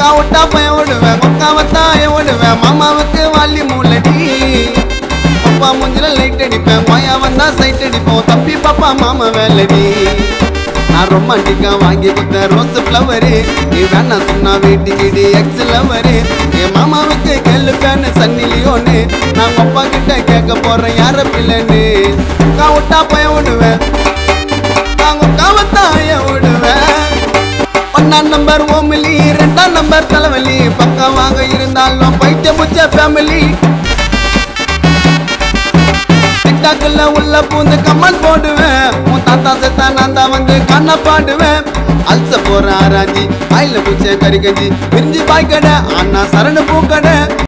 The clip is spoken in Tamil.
அக்கா விட்டா பையன் ஓடுவேன் கொக்கா வத்தா ஓடுவேன் மாமாவுக்கு வாலி மூலடி அப்பா மூஞ்சில லைட் அடிப்பேன் மாயா வந்தா சைட் அடிப்போம் தம்பி பாப்பா மாமா வேலடி நான் ரொமான்டிக்கா வாங்கி கொடுத்த ரோஸ் ஃப்ளவரு நீ வேணா சொன்னா வீட்டுக்கிடி எக்ஸ் லவரு என் மாமாவுக்கு கேளு பேனு சன்னி லியோனு நான் அப்பா கிட்ட கேட்க போறேன் யார பிள்ளைன்னு அக்கா விட்டா பையன் ஓடுவேன் நாங்க காவத்தாய ஓடுவேன் ஒன்னாம் நம்பர் ஓமிலி ரெண்டாம் நம்பர் தலைவலி பக்கமாக இருந்தாலும் பைத்திய முச்ச ஃபேமிலி டிக்டாக்ல உள்ள பூந்து கமல் போடுவேன் உன் தாத்தா செத்தா நான் தான் வந்து கண்ண பாடுவேன் அல்ச போற ஆராய்ச்சி ஆயில பூச்ச கறி கஞ்சி பிரிஞ்சு பாய்க்கடை அண்ணா சரணு பூக்கடை